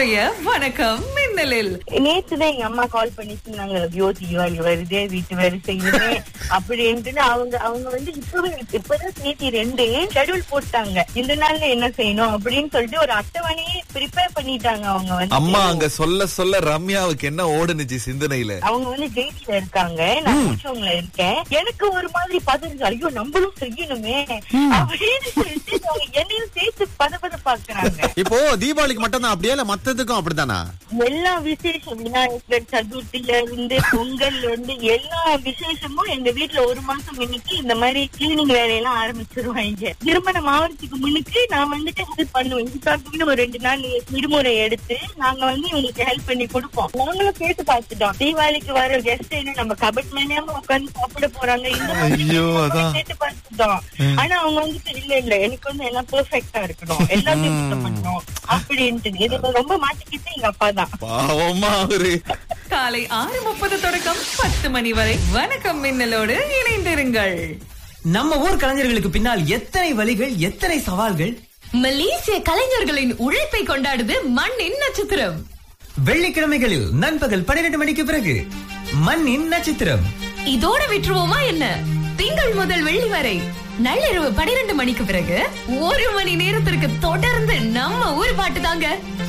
இன்றைய வணக்கம் மின்னலில் நேத்துதான் எங்க அம்மா கால் பண்ணி சொன்னாங்க ஐயோ தீபாவளி வருதே வீட்டு வேலை செய்யணுமே அப்படின்ட்டு அவங்க அவங்க வந்து இப்பவே இப்பதான் தேதி ரெண்டு ஷெட்யூல் போட்டாங்க இந்த நாள்ல என்ன செய்யணும் அப்படின்னு சொல்லிட்டு ஒரு அட்டவணையே ப்ரிப்பேர் பண்ணிட்டாங்க அவங்க வந்து அம்மா அங்க சொல்ல சொல்ல ரம்யாவுக்கு என்ன ஓடுனுச்சு சிந்தனையில அவங்க வந்து ஜெயில இருக்காங்க நான் கூச்சவங்கள இருக்கேன் எனக்கு ஒரு மாதிரி பதறது ஐயோ நம்மளும் செய்யணுமே அப்படின்னு சொல்லிட்டு அவங்க என்னையும் சேர்த்து பதப்பத பாக்குறாங்க இப்போ தீபாவளிக்கு மட்டும் தான் அப்படியே இல்ல மத்ததுக்கும் அப்படித்தானா எல்லா விசேஷம் விநாயகர் சதுர்த்தில இருந்து பொங்கல்ல இருந்து எல்லா விசேஷமும் எங்க வீட்ல ஒரு மாசம் முன்னுக்கு இந்த மாதிரி கிளீனிங் வேலையெல்லாம் ஆரம்பிச்சிருவாங்க திருமணம் ஆவறதுக்கு முன்னுக்கு நான் வந்துட்டு ஹெல்ப் பண்ணுவேன் இதுக்காக ஒரு ரெண்டு நாள் விடுமுறை எடுத்து நாங்க வந்து இவங்களுக்கு ஹெல்ப் பண்ணி கொடுப்போம் நாங்களும் கேட்டு பார்த்துட்டோம் தீபாவளிக்கு வர கெஸ்ட் என்ன நம்ம கபட் மேலேயாம உட்காந்து சாப்பிட போறாங்க இந்த மாதிரி ஐயோ, நாங்க அதான். கேட்டு பார்த்துட்டோம் ஆனா அவங்க வந்துட்டு இல்ல இல்ல எனக்கு வந்து எல்லாம் பெர்ஃபெக்ட்டா இருக்கணும் எல்லாத்தையும் சுத்தம் பண்ணணும் அப்படின்ட்டு இதுல ரொம்ப மாட்டிக்கிட்டு எங்க அப்பா தான் பாவமா அவரு காலை ஆறு முப்பது தொடக்கம் பத்து மணி வரை வணக்கம் மின்னலோடு இணைந்திருங்கள் நம்ம ஊர் கலைஞர்களுக்கு பின்னால் எத்தனை வழிகள் எத்தனை சவால்கள் மலேசிய கலைஞர்களின் உழைப்பை கொண்டாடுது மண்ணின் நட்சத்திரம் வெள்ளிக்கிழமைகளில் நண்பகல் பன்னிரண்டு மணிக்கு பிறகு மண்ணின் நட்சத்திரம் இதோட விட்டுருவோமா என்ன திங்கள் முதல் வெள்ளி வரை நள்ளிரவு பனிரெண்டு மணிக்கு பிறகு ஒரு மணி நேரத்திற்கு தொடர்ந்து நம்ம ஊர் பாட்டு தாங்க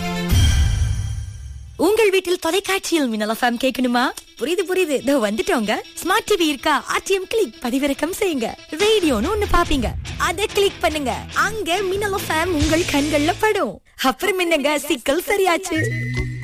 உங்கள் வீட்டில் தொலைக்காட்சியில் மின்னல் எஃப்எம் கேட்கணுமா புரியுது புரியுது இதோ வந்துட்டோங்க ஸ்மார்ட் டிவி இருக்கா ஆர்டிஎம் கிளிக் பதிவிறக்கம் செய்யுங்க ரேடியோன்னு ஒண்ணு பாப்பீங்க அத கிளிக் பண்ணுங்க அங்க மின்னல் எஃப்எம் உங்கள் கண்கள்ல படும் அப்புறம் என்னங்க சிக்கல் சரியாச்சு